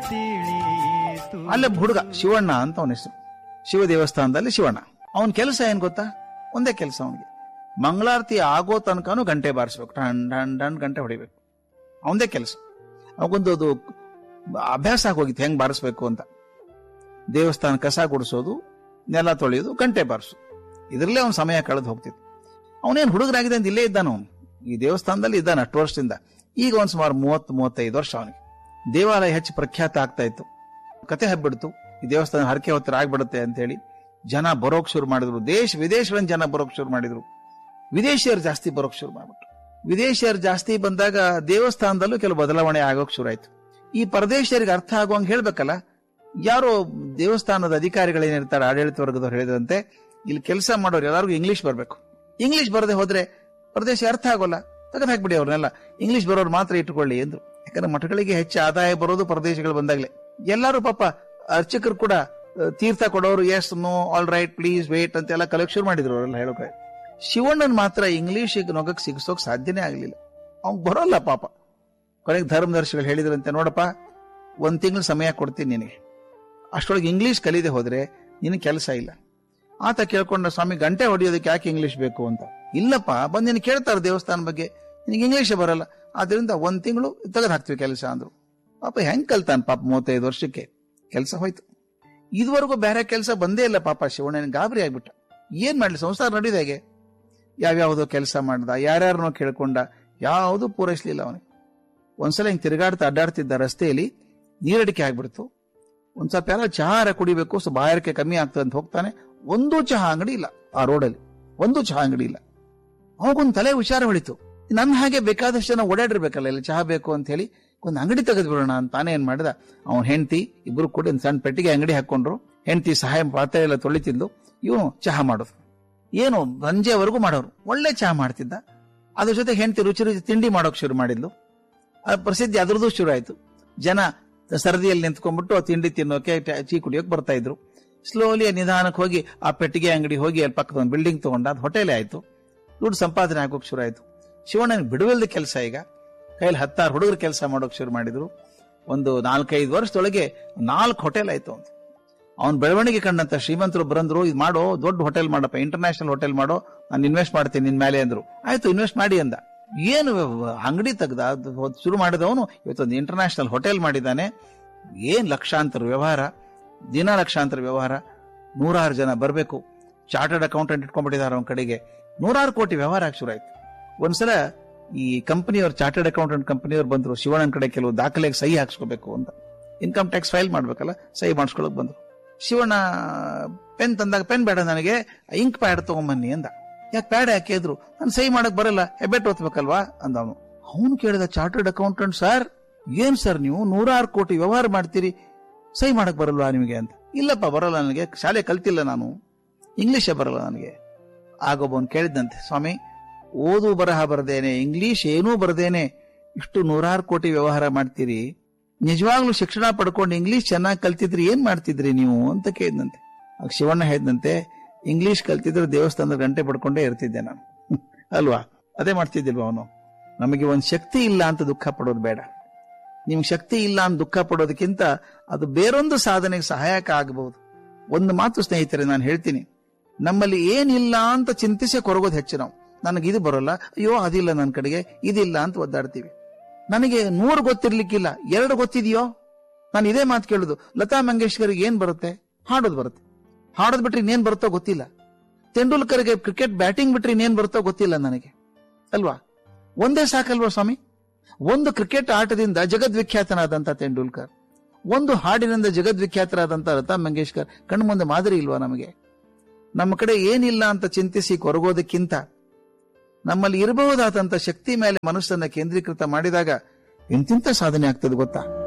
ತಿಳಿಯಿತು ಅಲ್ಲೇ ಹುಡುಗ ಶಿವಣ್ಣ ಅಂತ ಅವನ ಹೆಸರು ಶಿವ ದೇವಸ್ಥಾನದಲ್ಲಿ ಶಿವಣ್ಣ ಅವನ ಕೆಲಸ ಏನ್ ಗೊತ್ತಾ ಒಂದೇ ಕೆಲಸ ಅವನಿಗೆ ಮಂಗಳಾರತಿ ಆಗೋ ತನಕನೂ ಗಂಟೆ ಬಾರಿಸ್ಬೇಕು ಟನ್ ಟನ್ ಟನ್ ಗಂಟೆ ಹೊಡಿಬೇಕು ಅವನದೇ ಕೆಲಸ ಅವಗೊಂದು ಅದು ಅಭ್ಯಾಸ ಆಗೋಗಿತ್ತು ಹೆಂಗ್ ಬಾರಿಸ್ಬೇಕು ಅಂತ ದೇವಸ್ಥಾನ ಕಸ ಗುಡಿಸೋದು ನೆಲ ತೊಳೆಯೋದು ಗಂಟೆ ಬಾರಿಸೋದು ಇದರಲ್ಲೇ ಅವನ ಸಮಯ ಕಳೆದು ಹೋಗ್ತಿತ್ತು ಅವನೇನು ಹುಡುಗರಾಗಿದೆ ಅಂತ ಇಲ್ಲೇ ಇದ್ದಾನ ಅವನು ಈ ದೇವಸ್ಥಾನದಲ್ಲಿ ಇದ್ದಾನೆ ಅಷ್ಟು ವರ್ಷದಿಂದ ಈಗ ಒಂದ್ ಸುಮಾರು ಮೂವತ್ತು ಮೂವತ್ತೈದು ವರ್ಷ ಅವನಿಗೆ ದೇವಾಲಯ ಹೆಚ್ಚು ಪ್ರಖ್ಯಾತ ಆಗ್ತಾ ಇತ್ತು ಕತೆ ಹಬ್ಬಿಡ್ತು ಈ ದೇವಸ್ಥಾನ ಹರಕೆ ಹೊತ್ತರ ಆಗ್ಬಿಡುತ್ತೆ ಅಂತ ಹೇಳಿ ಜನ ಬರೋಕ್ ಶುರು ಮಾಡಿದ್ರು ದೇಶ ವಿದೇಶಗಳಿಂದ ಜನ ಬರೋಕ್ ಶುರು ಮಾಡಿದ್ರು ವಿದೇಶಿಯರು ಜಾಸ್ತಿ ಬರೋಕ್ ಶುರು ಮಾಡ್ಬಿಟ್ರು ವಿದೇಶಿಯರು ಜಾಸ್ತಿ ಬಂದಾಗ ದೇವಸ್ಥಾನದಲ್ಲೂ ಕೆಲವು ಬದಲಾವಣೆ ಆಗೋಕ್ ಶುರು ಆಯ್ತು ಈ ಪರದೇಶಿಯರಿಗೆ ಅರ್ಥ ಆಗುವಂಗೆ ಹೇಳ್ಬೇಕಲ್ಲ ಯಾರೋ ದೇವಸ್ಥಾನದ ಅಧಿಕಾರಿಗಳೇನಿರ್ತಾರೆ ಆಡಳಿತ ವರ್ಗದವ್ರು ಹೇಳಿದಂತೆ ಇಲ್ಲಿ ಕೆಲಸ ಮಾಡೋರು ಎಲ್ಲರಿಗೂ ಇಂಗ್ಲಿಷ್ ಬರಬೇಕು ಇಂಗ್ಲಿಷ್ ಬರದೆ ಹೋದ್ರೆ ಪ್ರದೇಶ ಅರ್ಥ ಆಗೋಲ್ಲ ತೆಗೆದು ಹಾಕ್ಬಿಡಿ ಅವ್ರನ್ನೆಲ್ಲ ಇಂಗ್ಲಿಷ್ ಬರೋರು ಮಾತ್ರ ಇಟ್ಟುಕೊಳ್ಳಿ ಎಂದ್ರು ಯಾಕಂದ್ರೆ ಮಠಗಳಿಗೆ ಹೆಚ್ಚು ಆದಾಯ ಬರೋದು ಪ್ರದೇಶಗಳು ಬಂದಾಗ್ಲೇ ಎಲ್ಲರೂ ಪಾಪ ಅರ್ಚಕರು ಕೂಡ ಆ, ತೀರ್ಥ ಕೊಡೋರು yes no all right please wait ಅಂತೆಲ್ಲ ಕಲೆಕ್ಟ್ ಶುರು ಮಾಡಿದ್ರು ಅವರೆಲ್ಲ ಹೇಳೋಕೆ ಶಿವಣ್ಣನ್ ಮಾತ್ರ ಇಂಗ್ಲಿಷ್ ನೊಗಕ್ ಸಿಗಿಸೋಕ್ ಸಾಧ್ಯನೇ ಆಗ್ಲಿಲ್ಲ ಅವ್ನ್ ಬರೋಲ್ಲ ಪಾಪ ಕೊನೆಗೆ ಧರ್ಮದರ್ಶಿಗಳು ಹೇಳಿದ್ರಂತೆ ನೋಡಪ್ಪ ಒಂದ್ ತಿಂಗಳು ಸಮಯ ಕೊಡ್ತೀನಿ ನಿನಗೆ ಅಷ್ಟೊಳಗೆ ಇಂಗ್ಲಿಷ್ ಕಲಿದೆ ಹೋದ್ರೆ ನಿನ್ ಕೆಲಸ ಇಲ್ಲ ಆತ ಕೇಳ್ಕೊಂಡ ಸ್ವಾಮಿ ಗಂಟೆ ಹೊಡಿಯೋದಕ್ಕೆ ಯಾಕೆ ಇಂಗ್ಲಿಷ್ ಬೇಕು ಅಂತ ಇಲ್ಲಪ್ಪ ಬಂದು ನಿನ್ ಕೇಳ್ತಾರೆ ದೇವಸ್ಥಾನ ಬಗ್ಗೆ ನಿನಗೆ ಇಂಗ್ಲಿಷೇ ಬರಲ್ಲ ಆದ್ರಿಂದ ಒಂದ್ ತಿಂಗಳು ತೆಗೆದು ಹಾಕ್ತಿವಿ ಕೆಲಸ ಅಂದ್ರು ಪಾಪ ಹೆಂಗ್ ಕಲ್ತಾನ ಪಾಪ ಮೂವತ್ತೈದು ವರ್ಷಕ್ಕೆ ಕೆಲಸ ಹೋಯ್ತು ಇದುವರೆಗೂ ಬೇರೆ ಕೆಲಸ ಬಂದೇ ಇಲ್ಲ ಪಾಪ ಶಿವಣ್ಣನ ಗಾಬರಿ ಆಗ್ಬಿಟ್ಟ ಏನ್ ಮಾಡ್ಲಿ ಸಂಸಾರ ನಡೆಯುದು ಹೇಗೆ ಯಾವ್ಯಾವುದೋ ಕೆಲಸ ಮಾಡ್ದ ಯಾರ್ಯಾರನೋ ಕೇಳ್ಕೊಂಡ ಯಾವುದು ಪೂರೈಸ್ಲಿಲ್ಲ ಅವನಿಗೆ ಒಂದ್ಸಲ ಹಿಂಗ್ ತಿರುಗಾಡ್ತಾ ಅಡ್ಡಾಡ್ತಿದ್ದ ರಸ್ತೆಯಲ್ಲಿ ನೀರಡಿಕೆ ಆಗ್ಬಿಡ್ತು ಒಂದ್ ಸ್ವಲ್ಪ ಯಾರ ಚಹಾರ ಕುಡಿಬೇಕು ಸೊ ಬಾಯಾರಿಕೆ ಕಮ್ಮಿ ಆಗ್ತದೆ ಅಂತ ಹೋಗ್ತಾನೆ ಒಂದು ಚಹಾ ಅಂಗಡಿ ಇಲ್ಲ ಆ ರೋಡಲ್ಲಿ ಒಂದು ಚಹಾ ಅಂಗಡಿ ಇಲ್ಲ ಅವಾಗೊಂದು ತಲೆ ವಿಚಾರ ಹೊಳಿತು ನನ್ನ ಹಾಗೆ ಬೇಕಾದಷ್ಟು ಜನ ಓಡಾಡಿರ್ಬೇಕಲ್ಲ ಇಲ್ಲಿ ಚಹಾ ಬೇಕು ಅಂತ ಹೇಳಿ ಒಂದು ಅಂಗಡಿ ತೆಗೆದು ಬಿಡೋಣ ಅಂತ ತಾನೇ ಏನ್ ಮಾಡಿದ ಅವನ್ ಹೆಂಡತಿ ಇಬ್ರು ಕೂಡ ಒಂದ್ ಸಣ್ಣ ಪೆಟ್ಟಿಗೆ ಅಂಗಡಿ ಹಾಕೊಂಡ್ರು ಹೆಂಡತಿ ಸಹಾಯ ಪಾತ್ರೆ ಎಲ್ಲ ತೊಳಿತಿದ್ಲು ಇವನು ಚಹಾ ಮಾಡೋದು ಏನು ಸಂಜೆವರೆಗೂ ಮಾಡೋರು ಒಳ್ಳೆ ಚಹಾ ಮಾಡ್ತಿದ್ದ ಅದ್ರ ಜೊತೆ ಹೆಂಡತಿ ರುಚಿ ರುಚಿ ತಿಂಡಿ ಮಾಡೋಕ್ ಶುರು ಮಾಡಿದ್ಲು ಆ ಪ್ರಸಿದ್ಧಿ ಅದ್ರದ್ದು ಶುರು ಆಯ್ತು ಜನ ಸರದಿಯಲ್ಲಿ ನಿಂತ್ಕೊಂಡ್ಬಿಟ್ಟು ಆ ತಿಂಡಿ ತಿನ್ನೋಕೆ ಟ- ಟೀ ಕುಡಿಯೋಕೆ ಬರ್ತಾ ಇದ್ರು ಸ್ಲೋಲಿ ನಿಧಾನಕ್ಕೆ ಹೋಗಿ ಆ ಪೆಟ್ಟಿಗೆ ಅಂಗಡಿ ಹೋಗಿ ಅಲ್ಲಿ ಪಕ್ಕದ ಒಂದು ಬಿಲ್ಡಿಂಗ್ ತಗೊಂಡ ಅದು ಹೋಟೆಲ್ ಆಯ್ತು ದುಡ್ಡು ಸಂಪಾದನೆ ಆಗೋಕ್ ಶುರು ಆಯ್ತು ಶಿವಣ್ಣನ ಬಿಡುವಿಲ್ದ ಕೆಲಸ ಈಗ ಕೈಯಲ್ಲಿ ಹತ್ತಾರು ಹುಡುಗರು ಕೆಲಸ ಮಾಡೋಕ್ ಶುರು ಮಾಡಿದ್ರು ಒಂದು ನಾಲ್ಕೈದು ವರ್ಷದೊಳಗೆ ನಾಲ್ಕು ಹೋಟೆಲ್ ಆಯ್ತು ಅಂತ ಅವ್ನ ಬೆಳವಣಿಗೆ ಕಂಡಂತ ಶ್ರೀಮಂತರು ಬರಂದ್ರು ಇದು ಮಾಡೋ ದೊಡ್ಡ ಹೋಟೆಲ್ ಮಾಡಪ್ಪ ಇಂಟರ್ನ್ಯಾಷನಲ್ ಹೋಟೆಲ್ ಮಾಡೋ ನಾನು ಇನ್ವೆಸ್ಟ್ ಮಾಡ್ತೀನಿ ನಿನ್ ಮೇಲೆ ಅಂದ್ರು ಆಯ್ತು ಇನ್ವೆಸ್ಟ್ ಮಾಡಿ ಅಂದ ಏನು ಅಂಗಡಿ ತೆಗ್ದ ಅದು ಹೋದ್ ಶುರು ಮಾಡಿದವನು ಇವತ್ತೊಂದು ಇಂಟರ್ನ್ಯಾಷನಲ್ ಹೋಟೆಲ್ ಮಾಡಿದ್ದಾನೆ ಏನ್ ಲಕ್ಷಾಂತರ ವ್ಯವಹಾರ ದಿನ ಲಕ್ಷಾಂತರ ವ್ಯವಹಾರ ನೂರಾರು ಜನ ಬರಬೇಕು ಚಾರ್ಟರ್ಡ್ ಅಕೌಂಟೆಂಟ್ ಇಟ್ಕೊಂಡ್ಬಿಟ್ಟಿದ್ದಾರೆ ಅವನ ಕಡೆಗೆ ನೂರಾರು ಕೋಟಿ ವ್ಯವಹಾರ ಆಗಿ ಶುರು ಆಯ್ತು ಒಂದ್ಸಲ ಈ ಕಂಪನಿಯವ್ರು ಚಾರ್ಟರ್ಡ್ ಅಕೌಂಟೆಂಟ್ ಕಂಪನಿಯವ್ರು ಬಂದ್ರು ಶಿವಣ್ಣನ ಕಡೆ ಕೆಲವು ದಾಖಲೆಗೆ ಸಹಿ ಹಾಕ್ಸ್ಕೋಬೇಕು ಅಂತ ಇನ್ಕಮ್ ಟ್ಯಾಕ್ಸ್ ಫೈಲ್ ಮಾಡ್ಬೇಕಲ್ಲ ಸಹಿ ಮಾಡಿಸ್ಕೊಳಕ್ ಬಂದ್ರು ಶಿವಣ್ಣ ಪೆನ್ ತಂದಾಗ ಪೆನ್ ಬೇಡ ನನಗೆ ಇಂಕ್ ಪ್ಯಾಡ್ ತಗೊಂಬನ್ನಿ ಅಂದ ಯಾಕೆ ಪ್ಯಾಡ್ ಯಾಕೆ ಇದ್ರು ನಾನು ಸಹಿ ಮಾಡಕ್ ಬರಲ್ಲ ಹೆಬ್ಬೆಟ್ ಓದ್ಬೇಕಲ್ವಾ ಅಂದ ಅವನು ಅವನು ಕೇಳಿದ ಚಾರ್ಟರ್ಡ್ ಅಕೌಂಟೆಂಟ್ ಸರ್ ಏನ್ ಸರ್ ನೀವು ನೂರಾರು ಕೋಟಿ ವ್ಯವಹಾರ ಮಾಡ್ತೀರಿ ಸಹಿ ಮಾಡಕ್ ಬರಲ್ವಾ ನಿಮಗೆ ಅಂತ ಇಲ್ಲಪ್ಪ ಬರಲ್ಲ ನನಗೆ ಶಾಲೆ ಕಲ್ತಿಲ್ಲ ನಾನು ಇಂಗ್ಲಿಷೇ ಬರಲ್ಲ ನನಗೆ ಆಗೊಬ್ಬವನ್ ಕೇಳಿದ್ದಂತೆ ಸ್ವಾಮಿ ಓದು ಬರಹ ಬರದೇನೆ ಇಂಗ್ಲಿಷ್ ಏನೂ ಬರದೇನೆ ಇಷ್ಟು ನೂರಾರು ಕೋಟಿ ವ್ಯವಹಾರ ಮಾಡ್ತೀರಿ ನಿಜವಾಗ್ಲೂ ಶಿಕ್ಷಣ ಪಡ್ಕೊಂಡು ಇಂಗ್ಲಿಷ್ ಚೆನ್ನಾಗಿ ಕಲ್ತಿದ್ರಿ ಏನ್ ಮಾಡ್ತಿದ್ರಿ ನೀವು ಅಂತ ಕೇಳಿದಂತೆ ಆಗ ಶಿವಣ್ಣ ಹೇಳಿದಂತೆ ಇಂಗ್ಲಿಷ್ ಕಲ್ತಿದ್ರೆ ದೇವಸ್ಥಾನದ ಗಂಟೆ ಪಡ್ಕೊಂಡೇ ಇರ್ತಿದ್ದೆ ನಾನು ಅಲ್ವಾ ಅದೇ ಮಾಡ್ತಿದ್ದಿಲ್ವಾ ಅವನು ನಮಗೆ ಒಂದ್ ಶಕ್ತಿ ಇಲ್ಲ ಅಂತ ದುಃಖ ಪಡೋದು ಬೇಡ ನಿಮ್ಗೆ ಶಕ್ತಿ ಇಲ್ಲ ಅಂತ ದುಃಖ ಪಡೋದಕ್ಕಿಂತ ಅದು ಬೇರೊಂದು ಸಾಧನೆಗೆ ಸಹಾಯಕ ಆಗಬಹುದು ಒಂದು ಮಾತು ಸ್ನೇಹಿತರೆ ನಾನು ಹೇಳ್ತೀನಿ ನಮ್ಮಲ್ಲಿ ಏನಿಲ್ಲ ಅಂತ ಚಿಂತಿಸಿ ಕೊರಗೋದು ಹೆಚ್ಚು ನಾವು ನನಗೆ ಇದು ಬರೋಲ್ಲ ಅಯ್ಯೋ ಅದಿಲ್ಲ ನನ್ನ ಕಡೆಗೆ ಇದಿಲ್ಲ ಅಂತ ಒದ್ದಾಡ್ತೀವಿ ನನಗೆ ನೂರು ಗೊತ್ತಿರ್ಲಿಕ್ಕಿಲ್ಲ ಎರಡು ಗೊತ್ತಿದೆಯೋ ನಾನು ಇದೇ ಮಾತು ಕೇಳುದು ಲತಾ ಮಂಗೇಶ್ಕರ್ಗೆ ಏನ್ ಬರುತ್ತೆ ಹಾಡೋದು ಬರುತ್ತೆ ಹಾಡೋದ್ ಬಿಟ್ರೆ ಇನ್ನೇನ್ ಬರುತ್ತೋ ಗೊತ್ತಿಲ್ಲ ತೆಂಡೂಲ್ಕರ್ಗೆ ಕ್ರಿಕೆಟ್ ಬ್ಯಾಟಿಂಗ್ ಬಿಟ್ರೆ ಇನ್ನೇನ್ ಬರುತ್ತೋ ಗೊತ್ತಿಲ್ಲ ನನಗೆ ಅಲ್ವಾ ಒಂದೇ ಸಾಕಲ್ವಾ ಸ್ವಾಮಿ ಒಂದು ಕ್ರಿಕೆಟ್ ಆಟದಿಂದ ಜಗದ್ವಿಖ್ಯಾತನಾದಂತ ತೆಂಡೂಲ್ಕರ್ ಒಂದು ಹಾಡಿನಿಂದ ಜಗದ್ವಿಖ್ಯಾತರಾದಂತ ಲತಾ ಮಂಗೇಶ್ಕರ್ ಕಣ್ಣು ಮುಂದೆ ಮಾದರಿ ಇಲ್ವಾ ನಮಗೆ ನಮ್ಮ ಕಡೆ ಏನಿಲ್ಲ ಅಂತ ಚಿಂತಿಸಿ ಕೊರಗೋದಕ್ಕಿಂತ ನಮ್ಮಲ್ಲಿ ಇರಬಹುದಾದಂತ ಶಕ್ತಿ ಮೇಲೆ ಮನಸ್ಸನ್ನ ಕೇಂದ್ರೀಕೃತ ಮಾಡಿದಾಗ ಎಂತಿಂತ ಸಾಧನೆ ಆಗ್ತದೆ ಗೊತ್ತಾ